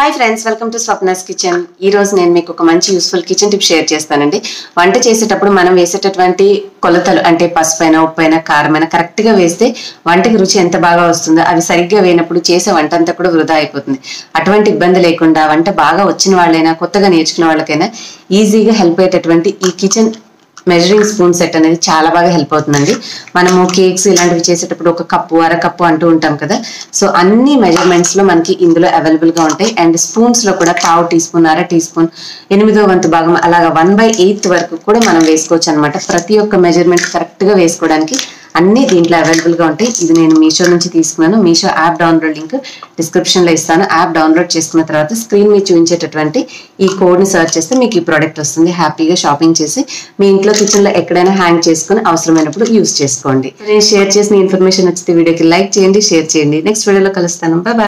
hi friends welcome to Swapna's kitchen ఈ రోజు నేను మీకు ఒక మంచి యూస్ఫుల్ కిచెన్ టిప్ షేర్ చేస్తానండి వంట చేసేటప్పుడు మనం వేసేటటువంటి కొలతలు అంటే పసుపైన ఉప్పైన కారమైన కరెక్ట్ గా వేస్తే వంటకి రుచి ఎంత బాగా వస్తుందో అవి సరిగ్గా వేయనప్పుడు చేసే వంట అంతా కూడా వృధా అయిపోతుంది అటువంటి ఇబ్బంది లేకుండా వంట బాగా వచ్చిన వాళ్ళైనా కొత్తగా నేర్చుకున్న వాళ్ళకైనా ఈజీగా హెల్ప్ అయ్యేటటువంటి ఈ కిచెన్ మెజరింగ్ స్పూన్ సెట్ అనేది చాలా బాగా హెల్ప్ అవుతుందండి మనము కేక్స్ ఇలాంటివి చేసేటప్పుడు ఒక కప్పు అర కప్పు అంటూ ఉంటాం కదా సో అన్ని మెజర్మెంట్స్ లో మనకి ఇందులో అవైలబుల్ గా ఉంటాయి అండ్ స్పూన్స్ లో కూడా పావు టీ స్పూన్ అర టీ స్పూన్ ఎనిమిదో వంతు భాగం అలాగా వన్ బై ఎయిత్ వరకు కూడా మనం వేసుకోవచ్చు అనమాట ప్రతి ఒక్క మెజర్మెంట్ కరెక్ట్ గా వేసుకోవడానికి అన్ని దీంట్లో అవైలబుల్ గా ఉంటాయి ఇది నేను మీషో నుంచి తీసుకున్నాను Meesho app download link description లో ఇస్తాను యాప్ డౌన్లోడ్ చేసుకున్న తర్వాత స్క్రీన్ మీద చూపించేటటువంటి ఈ కోడ్ ని సర్చ్ చేస్తే మీకు ఈ ప్రోడక్ట్ వస్తుంది హ్యాపీగా షాపింగ్ చేసి మీ ఇంట్లో కిచెన్ లో ఎక్కడైనా హ్యాంగ్ చేసుకుని అవసరమైనప్పుడు యూస్ చేసుకోండి నేను షేర్ చేసిన ఇన్ఫర్మేషన్ వచ్చితే వీడియోకి లైక్ చేయండి షేర్ చేయండి నెక్స్ట్ వీడియోలో కలుస్తాను బాయ్